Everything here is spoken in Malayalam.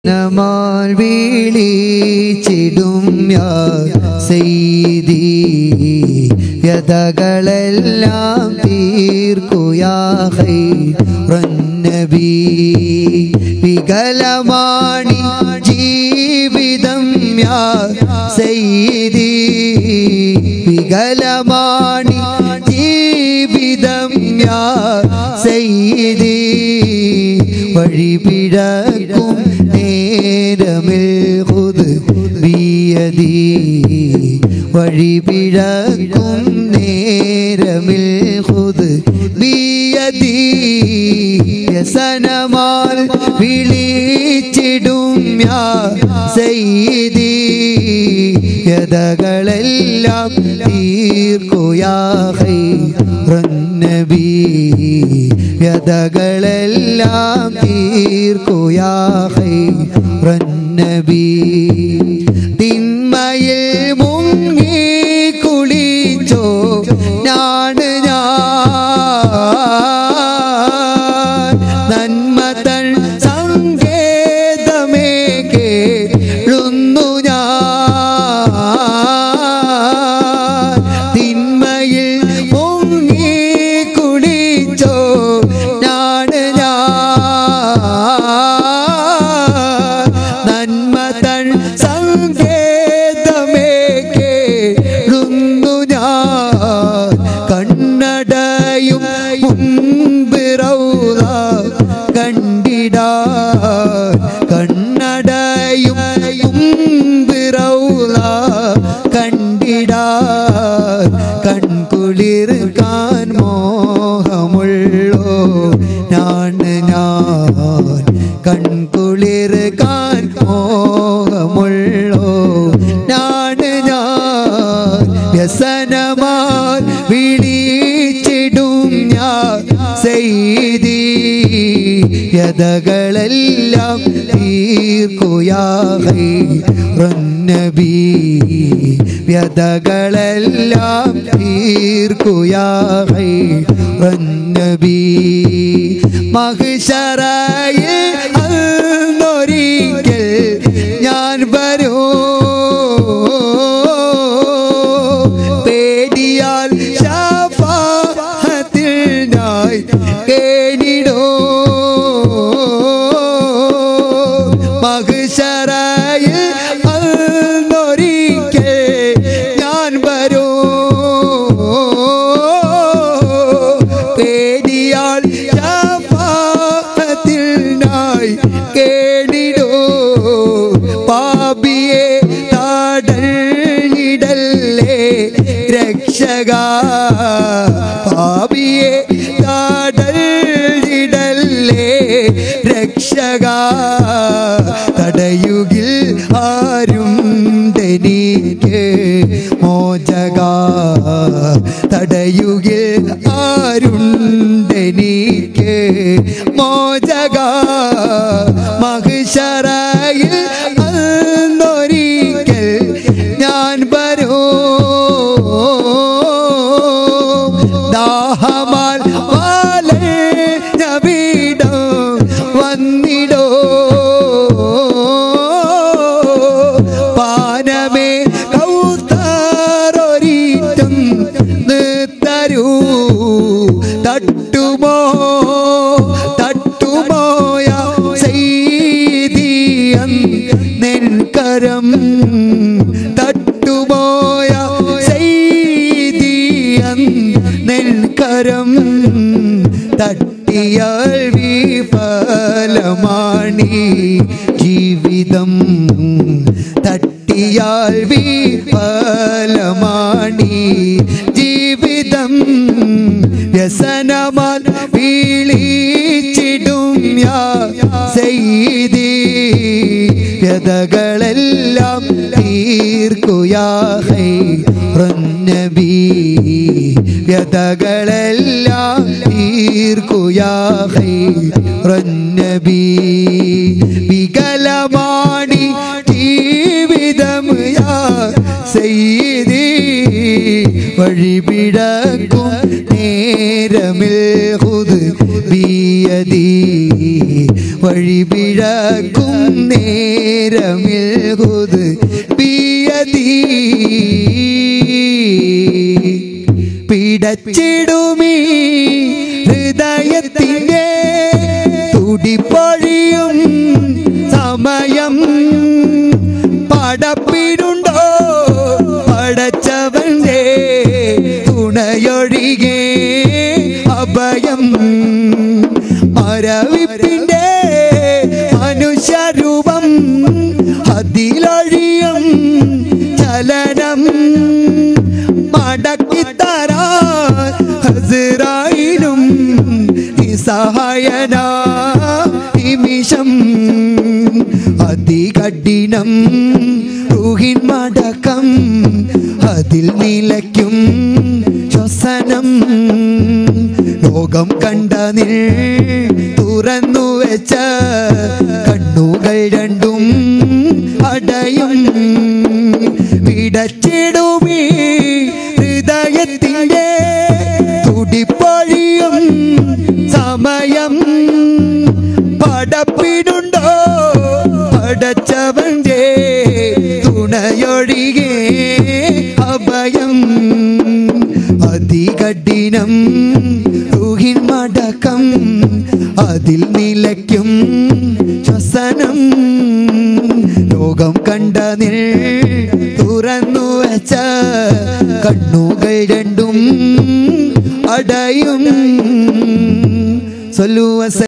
നമാൽ വിളിച്ചിടും യാ സെയ്തി വ്യതകളെല്ലാം തീർക്കുയാ നബി വികലമാണി ജീവിതം യാ സെയ്തി വികലമാണി ജീവിതം യാ സെയ്തി വഴിപിഴക്കും നേരമിൽ ഹുദ് ബിയദി വഴിപിഴക്കും നേരമിൽ ഹുദ് ബിയദി വ്യസനമാൽ വിളിച്ചിടും യാ സെയ്തി യഥകളെല്ലാം തീർക്കുയാ നബി വ്യതകളെല്ലാം തീർക്കുയാ നബി തിന്മയിൽ മുങ്ങി കുളിച്ചോ ഞാണ് ഞാൻ നന്മ തൻ സങ്കേതമേ കേഴുന്നു ഞാൻ തിന്മയിൽ മുങ്ങി കുളിച്ചോ ഞാണ് ഞാൻ നന്മ തൻ സങ്കേതമേ കേഴുന്നു ഞാൻ കണ്ണടയും മുൻപ് റൗള കണ്ടിടാൻ കണ്ണടയും മുൻപ് റൗള കണ്ടിടാൻ കൺകുളിർക്കാൻ മോഹമുള്ളോ ഞാൻ ഞാൻ കൺകുളിർക്കാൻ മോഹമുള്ളോ ഞാൻ ഞാൻ വ്യസനമാൻ വിളിച്ചിടും ഞാൻ സെയ്തി യഥകളെല്ലാം തീർക്കുയാ നബി വ്യതകളെല്ലാം തീർക്കുയാ നബി മഹിഷറയിൽ അന്നൊരിക്കൽ ഞാൻ വരൂ പേടിയാൽ ശാപാഹത്തിനായി കേണിടോ മഹിഷറയിൽ അന്നൊരിക്കൽ ഞാൻ വരൂ പേടിയാൽ ശാപാഹത്തിനായി കേണിടോ പാപിയെ താടലിടല്ലേ രക്ഷക പാപിയെ താടലിടല്ലേ രക്ഷക തടയുകിൽ ആരും തനിക്ക് മോചക തടയുകിൽ ആരുണ്ടെനിക്ക് മോചക മഹിഷറയിൽ അന്നൊരിക്കൽ ഞാൻ വരൂ ദാഹമാൽ വാലീടോ വന്നിടോ പാനമേ കൗത്താറൊരീറ്റം തരൂ തട്ടുമോ തട്ടുമോയ ചെയ്തിയം നെൻകരം തട്ടുമോയ ചെയ്തിയം നെൽക്കരം തട്ടിയാൽ വിഫലമാണി ജീവിതം തട്ടിയാൽ വിഫലമാണി ജീവിതം വ്യസനമാൽ വീളിച്ചിടും യാ സെയ്തി വ്യതകളെല്ലാം തീർക്കുയാ നബി വ്യതകളെല്ലാം തീർക്കുയാ നബി വികലമാണി ജീവിതം യാ സെയ്തി വഴിപിടക്കും നേരമിൽ ഹുദ് ബിയദി വഴിപിഴക്കും നേരമിൽ കൊത് പിയതീ പിടച്ചിടുമീ ഹൃദയത്തിൻ്റെ തുടിപ്പൊഴിയും സമയം പടപ്പിടുണ്ടോ പടച്ചവന്റെ തുണയൊഴികെ അഭയം മരവിപ്പിന്റെ മനുഷ്യരൂപം അതിലൊഴിയും ചലനം മടക്കിത്തരാ ഹസിറായിലും നിസ്സഹായന നിമിഷം അതികഠിനം റൂഹിൻ മടക്കം അതിൽ നിലയ്ക്കും ശ്വസനം ലോകം കണ്ട നിൽ തുറന്നു വെച്ച കണ്ണുകൾ രണ്ടും അടയും പിടച്ചിടുമീ ഹൃദയത്തിൻ്റെ തുടിപ്പൊഴിയും സമയം പടപ്പിടുണ്ടോ പടച്ചവന്റെ തുണയൊഴികെ അഭയം അതികഠിനം ൂഹിൻ മടക്കം അതിൽ നിലയ്ക്കും ശ്വസനം ലോകം കണ്ട നിൽ തുറന്നു വെച്ച കണ്ണുകൾ രണ്ടും അടയും സൊല്ലുവസ